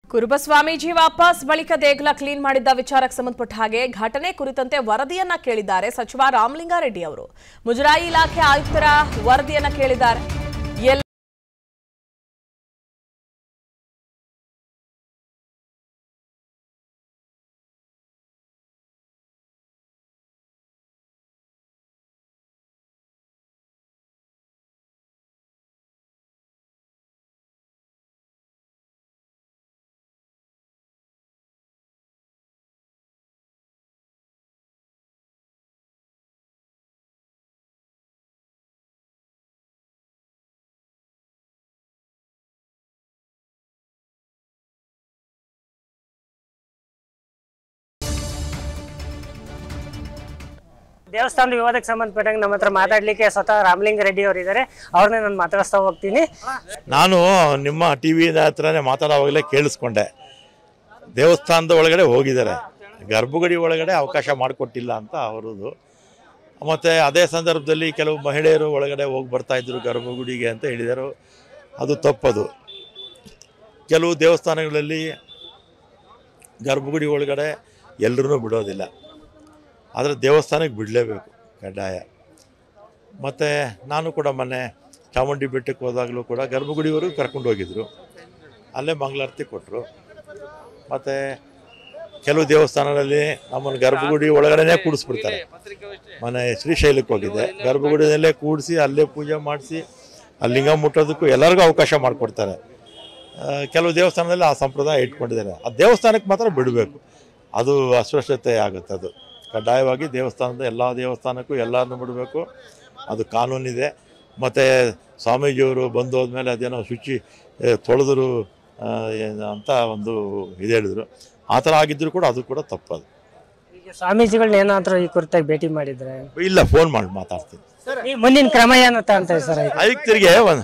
ಕುರುಬಸ್ವಾಮೀಜಿ ವಾಪಸ್ ಬಳಿಕ ದೇಗುಲ ಕ್ಲೀನ್ ಮಾಡಿದ್ದ ವಿಚಾರಕ್ಕೆ ಸಂಬಂಧಪಟ್ಟ ಹಾಗೆ ಘಟನೆ ಕುರಿತಂತೆ ವರದಿಯನ್ನ ಕೇಳಿದ್ದಾರೆ ಸಚಿವ ರಾಮಲಿಂಗಾರೆಡ್ಡಿ ಅವರು ಮುಜರಾಯಿ ಇಲಾಖೆ ಆಯುಕ್ತರ ವರದಿಯನ್ನ ಕೇಳಿದ್ದಾರೆ ಎಲ್ಲ ದೇವಸ್ಥಾನದ ವಿವಾದಕ್ಕೆ ಸಂಬಂಧಪಟ್ಟಂಗೆ ನಮ್ಮ ಹತ್ರ ಮಾತಾಡ್ಲಿಕ್ಕೆ ಸ್ವತಃ ರಾಮಲಿಂಗ ರೆಡ್ಡಿ ಅವರು ಇದ್ದಾರೆ ಅವ್ರನ್ನೇ ನಾನು ಮಾತಾಡಿಸ್ತಾ ಹೋಗ್ತೀನಿ ನಾನು ನಿಮ್ಮ ಟಿ ವಿ ಹತ್ರನೇ ಮಾತಾಡೋವಾಗಲೇ ಕೇಳಿಸ್ಕೊಂಡೆ ದೇವಸ್ಥಾನದ ಒಳಗಡೆ ಹೋಗಿದ್ದಾರೆ ಗರ್ಭಗುಡಿ ಒಳಗಡೆ ಅವಕಾಶ ಮಾಡಿಕೊಟ್ಟಿಲ್ಲ ಅಂತ ಅವರದು ಮತ್ತು ಅದೇ ಸಂದರ್ಭದಲ್ಲಿ ಕೆಲವು ಮಹಿಳೆಯರು ಒಳಗಡೆ ಹೋಗಿ ಬರ್ತಾ ಇದ್ರು ಗರ್ಭಗುಡಿಗೆ ಅಂತ ಹೇಳಿದರು ಅದು ತಪ್ಪದು ಕೆಲವು ದೇವಸ್ಥಾನಗಳಲ್ಲಿ ಗರ್ಭಗುಡಿ ಒಳಗಡೆ ಎಲ್ಲರೂ ಬಿಡೋದಿಲ್ಲ ಆದರೆ ದೇವಸ್ಥಾನಕ್ಕೆ ಬಿಡಲೇಬೇಕು ಕಡ್ಡಾಯ ಮತ್ತು ನಾನು ಕೂಡ ಮೊನ್ನೆ ಚಾಮುಂಡಿ ಬೆಟ್ಟಕ್ಕೆ ಹೋದಾಗಲೂ ಕೂಡ ಗರ್ಭಗುಡಿವರೆಗೂ ಕರ್ಕೊಂಡು ಹೋಗಿದ್ರು ಅಲ್ಲೇ ಮಂಗಳಾರತಿ ಕೊಟ್ಟರು ಮತ್ತು ಕೆಲವು ದೇವಸ್ಥಾನಗಳಲ್ಲಿ ನಮ್ಮನ್ನು ಗರ್ಭಗುಡಿ ಒಳಗಡೆನೇ ಕೂಡಿಸ್ಬಿಡ್ತಾರೆ ಮನೆ ಶ್ರೀಶೈಲಕ್ಕೆ ಹೋಗಿದ್ದೆ ಗರ್ಭಗುಡಿಯಲ್ಲೇ ಕೂಡಿಸಿ ಅಲ್ಲೇ ಪೂಜೆ ಮಾಡಿಸಿ ಅಲ್ಲಿ ಲಿಂಗ ಮುಟ್ಟೋದಕ್ಕೂ ಎಲ್ಲರಿಗೂ ಅವಕಾಶ ಮಾಡಿಕೊಡ್ತಾರೆ ಆ, ಕೆಲವು ದೇವಸ್ಥಾನದಲ್ಲಿ ಆ ಸಂಪ್ರದಾಯ ಇಟ್ಕೊಂಡಿದ್ದಾರೆ ಆ ದೇವಸ್ಥಾನಕ್ಕೆ ಮಾತ್ರ ಬಿಡಬೇಕು ಅದು ಅಸ್ವಸ್ಥತೆ ಆಗುತ್ತೆ ಅದು ಕಡ್ಡಾಯವಾಗಿ ದೇವಸ್ಥಾನದ ಎಲ್ಲ ದೇವಸ್ಥಾನಕ್ಕೂ ಎಲ್ಲರನ್ನೂ ಬಿಡಬೇಕು ಅದು ಕಾನೂನಿದೆ ಮತ್ತು ಸ್ವಾಮೀಜಿಯವರು ಬಂದು ಹೋದ್ಮೇಲೆ ಅದೇನೋ ಶುಚಿ ಏ, ತೊಳೆದ್ರು ಆ, ಏನು ಅಂತ ಒಂದು ಇದು ಹೇಳಿದ್ರು ಆ ಥರ ಆಗಿದ್ದರೂ ಕೂಡ ಅದು ಕೂಡ ತಪ್ಪದು ಈಗ ಸ್ವಾಮೀಜಿಗಳನ್ನ ಏನಾದ್ರು ಈ ಕುರಿತಾಗಿ ಭೇಟಿ ಮಾಡಿದ್ರೆ ಇಲ್ಲ ಫೋನ್ ಮಾಡಿ ಮಾತಾಡ್ತೀನಿ ಈ ಮುಂದಿನ ಕ್ರಮ ಏನಂತ ಅಂತ ಸರ್ ಈಗ ಆಯುಕ್ತರಿಗೆ ಒಂದು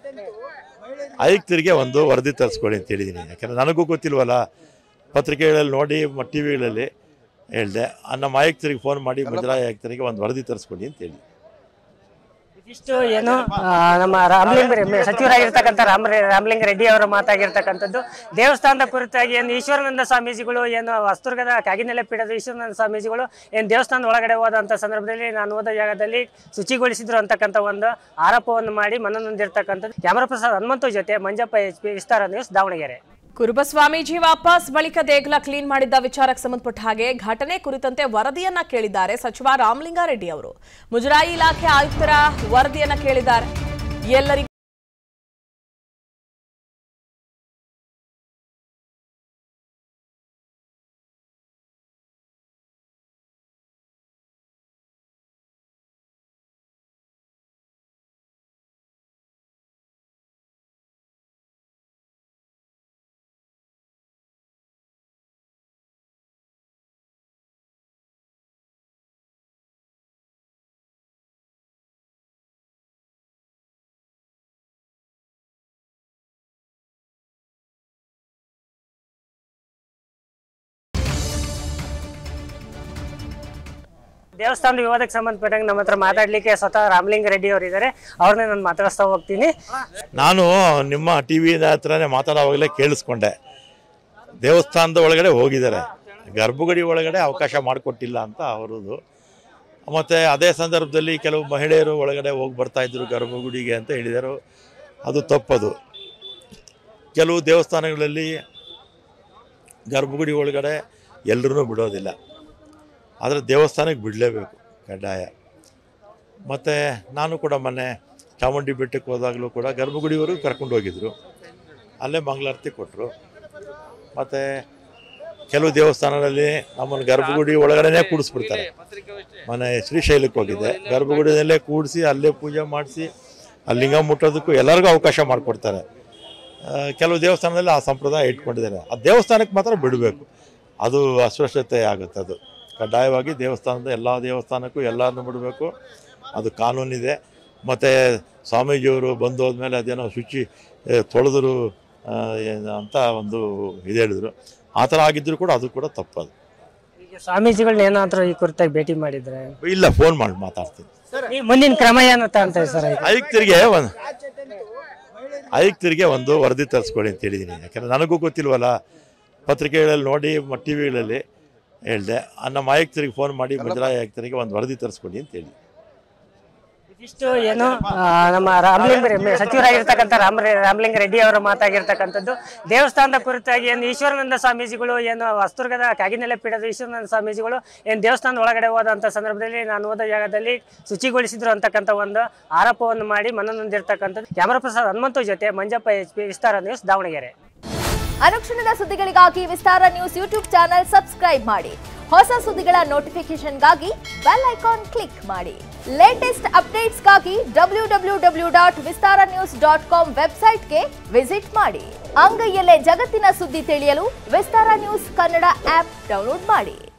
ಆಯುಕ್ತರಿಗೆ ಒಂದು ವರದಿ ತರಿಸ್ಕೊಳ್ಳಿ ಅಂತ ಹೇಳಿದ್ದೀನಿ ಯಾಕಂದರೆ ನನಗೂ ಗೊತ್ತಿಲ್ವಲ್ಲ ಪತ್ರಿಕೆಗಳಲ್ಲಿ ನೋಡಿ ಟಿ ವಿಗಳಲ್ಲಿ ಹೇಳಿದೆ ನಮ್ಮ ಆಯುಕ್ತರಿಗೆ ಫೋನ್ ಮಾಡಿ ಮುಜರಾಯಿ ಆಯುಕ್ತರಿಗೆ ಒಂದು ವರದಿ ತರಿಸ್ಕೊಳ್ಳಿ ಅಂತ ಹೇಳಿ ಇದಿಷ್ಟು ಏನು ಆ, ನಮ್ಮ ರಾಮಲಿಂಗ ರೆ- ಸಚಿವರಾಗಿರ್ತಕ್ಕಂಥ ರಾಮ ರಾಮಲಿಂಗ ರೆಡ್ಡಿ ಅವರ ಮಾತಾಗಿರ್ತಕ್ಕಂಥದ್ದು ದೇವಸ್ಥಾನದ ಕುರಿತಾಗಿ ಏನು ಈಶ್ವರಾನಂದ ಸ್ವಾಮೀಜಿಗಳು ಏನು ವಸ್ತುರ್ಗದ ಕಾಗಿನೆಲೆ ಪೀಠದ ಈಶ್ವರಾನಂದ ಸ್ವಾಮೀಜಿಗಳು ಏನು ದೇವಸ್ಥಾನದ ಒಳಗಡೆ ಹೋದಂಥ ಸಂದರ್ಭದಲ್ಲಿ ನಾನು ಹೋದ ಜಾಗದಲ್ಲಿ ಶುಚಿಗೊಳಿಸಿದ್ರು ಅಂತಕ್ಕಂಥ ಒಂದು ಆರೋಪವನ್ನು ಮಾಡಿ ಮನನೊಂದಿರ್ತಕ್ಕಂಥದ್ದು ಕ್ಯಾಮರಾ ಪ್ರಸಾದ್ ಹನುಮಂತು ಜೊತೆ Manjappa H P Vistara news Davanagere ಕುರುಬಸ್ವಾಮೀಜಿ ವಾಪಸ್ ಬಳಿಕ ದೇಗುಲ ಕ್ಲೀನ್ ಮಾಡಿದ್ದ ವಿಚಾರಕ್ಕೆ ಸಂಬಂಧಪಟ್ಟ ಹಾಗೆ ಘಟನೆ ಕುರಿತಂತೆ ವರದಿಯನ್ನ ಕೇಳಿದ್ದಾರೆ ಸಚಿವ ರಾಮಲಿಂಗಾರೆಡ್ಡಿ ಅವರು ಮುಜರಾಯಿ ಇಲಾಖೆ ಆಯುಕ್ತರ ವರದಿಯನ್ನ ಕೇಳಿದ್ದಾರೆ ಎಲ್ಲರಿಗೂ ದೇವಸ್ಥಾನದ ವಿವಾದಕ್ಕೆ ಸಂಬಂಧಪಟ್ಟಂಗೆ ನಮ್ಮ ಹತ್ರ ಮಾತಾಡ್ಲಿಕ್ಕೆ ಸ್ವತಃ ರಾಮಲಿಂಗ ರೆಡ್ಡಿ ಅವರು ಇದ್ದಾರೆ ಅವ್ರನ್ನೇ ನಾನು ಮಾತಾಡಿಸ್ತಾ ಹೋಗ್ತೀನಿ ನಾನು ನಿಮ್ಮ ಟಿ ವಿ ಹತ್ರನೇ ಮಾತಾಡೋವಾಗಲೇ ಕೇಳಿಸ್ಕೊಂಡೆ ದೇವಸ್ಥಾನದ ಒಳಗಡೆ ಹೋಗಿದ್ದಾರೆ ಗರ್ಭಗುಡಿ ಒಳಗಡೆ ಅವಕಾಶ ಮಾಡಿಕೊಟ್ಟಿಲ್ಲ ಅಂತ ಅವರದು ಮತ್ತು ಅದೇ ಸಂದರ್ಭದಲ್ಲಿ ಕೆಲವು ಮಹಿಳೆಯರು ಒಳಗಡೆ ಹೋಗಿ ಬರ್ತಾ ಇದ್ರು ಗರ್ಭಗುಡಿಗೆ ಅಂತ ಹೇಳಿದರು ಅದು ತಪ್ಪದು ಕೆಲವು ದೇವಸ್ಥಾನಗಳಲ್ಲಿ ಗರ್ಭಗುಡಿ ಒಳಗಡೆ ಎಲ್ಲರೂ ಬಿಡೋದಿಲ್ಲ ಆದರೆ ದೇವಸ್ಥಾನಕ್ಕೆ ಬಿಡಲೇಬೇಕು ಕಡ್ಡಾಯ ಮತ್ತು ನಾನು ಕೂಡ ಮೊನ್ನೆ ಚಾಮುಂಡಿ ಬೆಟ್ಟಕ್ಕೆ ಹೋದಾಗಲೂ ಕೂಡ ಗರ್ಭಗುಡಿವರೆಗೂ ಕರ್ಕೊಂಡು ಹೋಗಿದ್ರು ಅಲ್ಲೇ ಮಂಗಳಾರತಿ ಕೊಟ್ಟರು ಮತ್ತು ಕೆಲವು ದೇವಸ್ಥಾನಗಳಲ್ಲಿ ನಮ್ಮನ್ನು ಗರ್ಭಗುಡಿ ಒಳಗಡೆನೇ ಕೂಡಿಸ್ಬಿಡ್ತಾರೆ ಮನೆ ಶ್ರೀಶೈಲಕ್ಕೆ ಹೋಗಿದ್ದೆ ಗರ್ಭಗುಡಿಯಲ್ಲೇ ಕೂಡಿಸಿ ಅಲ್ಲೇ ಪೂಜೆ ಮಾಡಿಸಿ ಅಲ್ಲಿ ಲಿಂಗ ಮುಟ್ಟೋದಕ್ಕೂ ಎಲ್ಲರಿಗೂ ಅವಕಾಶ ಮಾಡಿಕೊಡ್ತಾರೆ ಆ, ಕೆಲವು ದೇವಸ್ಥಾನದಲ್ಲಿ ಆ ಸಂಪ್ರದಾಯ ಇಟ್ಕೊಂಡಿದ್ದಾರೆ ಆ ದೇವಸ್ಥಾನಕ್ಕೆ ಮಾತ್ರ ಬಿಡಬೇಕು ಅದು ಅಸ್ವಸ್ಥತೆ ಆಗುತ್ತೆ ಅದು ಕಡ್ಡಾಯವಾಗಿ ದೇವಸ್ಥಾನದ ಎಲ್ಲ ದೇವಸ್ಥಾನಕ್ಕೂ ಎಲ್ಲರನ್ನೂ ಬಿಡಬೇಕು ಅದು ಕಾನೂನಿದೆ ಮತ್ತು ಸ್ವಾಮೀಜಿಯವರು ಬಂದು ಹೋದ್ಮೇಲೆ ಅದೇನೋ ಶುಚಿ ಏ, ತೊಳೆದ್ರು ಆ, ಏನು ಅಂತ ಒಂದು ಇದು ಹೇಳಿದ್ರು ಆ ಥರ ಆಗಿದ್ದರೂ ಕೂಡ ಅದು ಕೂಡ ತಪ್ಪದು ಈಗ ಸ್ವಾಮೀಜಿಗಳನ್ನ ಏನಾದ್ರು ಈ ಕುರಿತಾಗಿ ಭೇಟಿ ಮಾಡಿದ್ರೆ ಇಲ್ಲ ಫೋನ್ ಮಾಡಿ ಮಾತಾಡ್ತೀನಿ ಈ ಮುಂದಿನ ಕ್ರಮ ಏನಂತ ಅಂತ ಸರ್ ಈಗ ಆಯುಕ್ತರಿಗೆ ಒಂದು ಆಯುಕ್ತರಿಗೆ ಒಂದು ವರದಿ ತರಿಸ್ಕೊಳ್ಳಿ ಅಂತ ಹೇಳಿದ್ದೀನಿ ಯಾಕಂದರೆ ನನಗೂ ಗೊತ್ತಿಲ್ವಲ್ಲ ಪತ್ರಿಕೆಗಳಲ್ಲಿ ನೋಡಿ ಟಿ ವಿಗಳಲ್ಲಿ ಹೇಳಿದೆ ನಮ್ಮ ಆಯುಕ್ತರಿಗೆ ಫೋನ್ ಮಾಡಿ ಮುಜರಾಯಿ ಆಯುಕ್ತರಿಗೆ ಒಂದು ವರದಿ ತರಿಸ್ಕೊಡಿ ಅಂತ ಹೇಳಿ ಇಷ್ಟು ಏನು ಆ, ನಮ್ಮ ರಾಮಲಿಂಗ ರೆ- ಸಚಿವರಾಗಿರ್ತಕ್ಕಂಥ ರಾಮ ರಾಮಲಿಂಗ ರೆಡ್ಡಿ ಅವರ ಮಾತಾಗಿರ್ತಕ್ಕಂಥದ್ದು ದೇವಸ್ಥಾನದ ಕುರಿತಾಗಿ ಏನು ಈಶ್ವರಾನಂದ ಸ್ವಾಮೀಜಿಗಳು ಏನು ವಸ್ತುರ್ಗದ ಕಾಗಿನೆಲೆ ಪೀಠದ ಈಶ್ವರಾನಂದ ಸ್ವಾಮೀಜಿಗಳು ಏನು ದೇವಸ್ಥಾನದ ಒಳಗಡೆ ಹೋದಂಥ ಸಂದರ್ಭದಲ್ಲಿ ನಾನು ಹೋದ ಜಾಗದಲ್ಲಿ ಶುಚಿಗೊಳಿಸಿದ್ರು ಅಂತಕ್ಕಂಥ ಒಂದು ಆರೋಪವನ್ನು ಮಾಡಿ ಮನನೊಂದಿರ್ತಕ್ಕಂಥದ್ದು ಕ್ಯಾಮರಾ ಪ್ರಸಾದ್ ಹನುಮಂತು ಜೊತೆ Manjappa H P Vistara news Davanagere ಅನುಕ್ಷಣದ ಸುದ್ದಿಗಳಿಗಾಗಿ Vistara news YouTube channel subscribe ಮಾಡಿ ಹೊಸ ಸುದ್ದಿಗಳ ನೋಟಿಫಿಕೇಶನ್ಗಾಗಿ ಬೆಲ್ ಐಕಾನ್ ಕ್ಲಿಕ್ ಮಾಡಿ ಲೇಟೆಸ್ಟ್ ಅಪ್ಡೇಟ್ಸ್ಗಾಗಿ W W W dot Vistara news dot com ವೆಬ್ಸೈಟ್ಗೆ ವಿಸಿಟ್ ಮಾಡಿ ಅಂಗೈಯಲ್ಲೇ ಜಗತ್ತಿನ ಸುದ್ದಿ ತಿಳಿಯಲು Vistara news Kannada app download ಮಾಡಿ